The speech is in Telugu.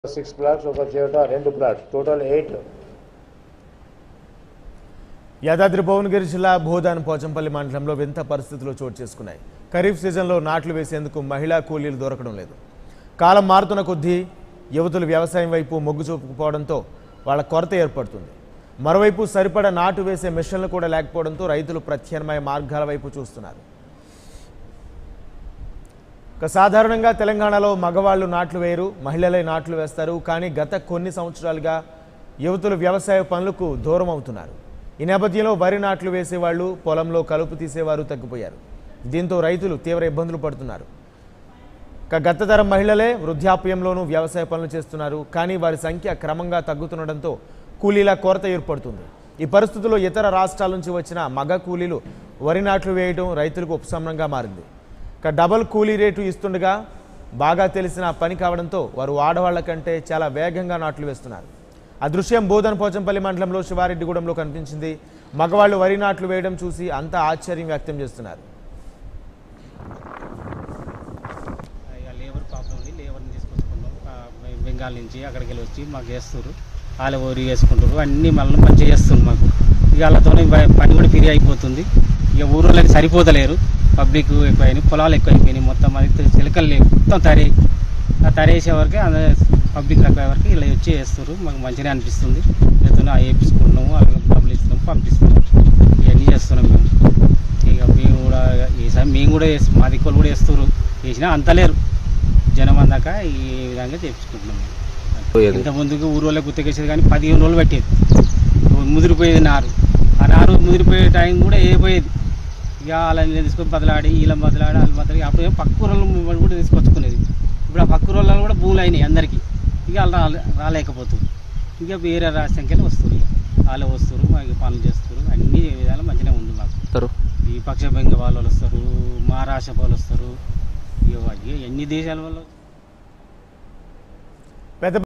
సిక్స్ ప్లాట్స్ ఒక చోట రెండు plots total eight Yadadri Bhuvanagiri జిల్లా భూదాన్ పోచంపల్లి మండలంలో వింత పరిస్థితులు చోటు చేసుకున్నాయి ఖరీఫ్ సీజన్లో నాట్లు వేసేందుకు మహిళా కూలీలు దొరకడం లేదు కాలం మారుతున్న కొద్దీ యువతులు వ్యవసాయం వైపు మొగ్గు చూపుకుపోవడంతో వాళ్ళ కొరత ఏర్పడుతుంది మరోవైపు సరిపడా నాటు వేసే మిషన్లు కూడా లేకపోవడంతో రైతులు ప్రత్యామ్నాయ మార్గాల వైపు చూస్తున్నారు ఇక సాధారణంగా తెలంగాణలో మగవాళ్ళు నాట్లు వేయరు మహిళలే నాట్లు వేస్తారు కానీ గత కొన్ని సంవత్సరాలుగా యువతులు వ్యవసాయ పనులకు దూరం అవుతున్నారు ఈ నేపథ్యంలో వరి నాట్లు వేసేవాళ్ళు పొలంలో కలుపు తీసేవారు తగ్గిపోయారు దీంతో రైతులు తీవ్ర ఇబ్బందులు పడుతున్నారు ఇక గత తరం మహిళలే వృద్ధాప్యంలోనూ వ్యవసాయ పనులు చేస్తున్నారు కానీ వారి సంఖ్య క్రమంగా తగ్గుతుండడంతో కూలీల కొరత ఏర్పడుతుంది ఈ పరిస్థితుల్లో ఇతర రాష్ట్రాల నుంచి వచ్చిన మగ కూలీలు వరి నాట్లు వేయడం రైతులకు ఉపశమనంగా మారింది ఇక డబల్ కూలీ రేటు ఇస్తుండగా బాగా తెలిసిన పని కావడంతో వారు ఆడవాళ్ల కంటే చాలా వేగంగా నాట్లు వేస్తున్నారు ఆ దృశ్యం బోధన పోచంపల్లి మండలంలో శివారెడ్డిగూడెంలో కనిపించింది మగవాళ్ళు వరి నాట్లు వేయడం చూసి అంతా ఆశ్చర్యం వ్యక్తం చేస్తున్నారు ఇక లేబర్ ప్రాబ్లం ఉంది లేబర్ని తీసుకొచ్చుకున్నాం ఆ, బె- బెంగాల్ నుంచి అక్కడికి వెళ్ళి వచ్చి మాకు చేస్తారు వాళ్ళు ఓరి వేసుకుంటారు అన్నీ మళ్ళీ మంచిగా చేస్తుంది మాకు ఇక వాళ్ళతో పని కూడా ఫ్రీ అయిపోతుంది ఇక ఊళ్ళోకి సరిపోతలేరు పబ్లిక్ ఎక్కువైనాయి పొలాలు ఎక్కువైపోయినాయి మొత్తం అది చిలకలు లేవు మొత్తం తరి ఆ తరేసే వరకే పబ్లిక్ ఎక్కువ వరకు ఇలా వచ్చి చేస్తారు మాకు మంచిగా అనిపిస్తుంది వీళ్ళతో వేపించుకుంటున్నాము అలాగే డబ్బులు ఇస్తున్నాము పంపిస్తున్నాము ఇవన్నీ చేస్తున్నాం మేము ఇక మేము కూడా ఈసారి మేము కూడా వేస్తాం మా దిక్కులు కూడా వేస్తారు వేసినా అంతలేరు జనం అందాక ఈ విధంగా తెప్పించుకుంటున్నాం మేము. ఇంత ముందుకు ఊరు వాళ్ళకి గుర్తుకేసేది కానీ పదిహేను రోజులు పట్టేది ముదిరిపోయేది నారు ఆ నారు ముదిరిపోయే టైం కూడా అయిపోయేది ఇక వాళ్ళని తీసుకొని బదలాడి వీళ్ళ బదలాడి వాళ్ళ బదలాడి అప్పుడు ఏమో పక్క ఊళ్ళో కూడా తీసుకొచ్చుకునేది ఇప్పుడు ఆ పక్క ఊళ్ళో కూడా భూములు అయినాయి అందరికీ ఇక వాళ్ళు రాలే- రాలేకపోతుంది ఇక వేరే రాష్ట్రంకెళ్ళి వస్తారు ఇక వాళ్ళు వస్తారు మాకు పనులు చేస్తారు అన్ని విధాలు మంచిగా ఉంది మాకు ఈ పక్ష బెంగ వాళ్ళు వస్తారు మహారాష్ట్ర వాళ్ళు వస్తారు ఇక ఎన్ని దేశాల వాళ్ళు పెద్ద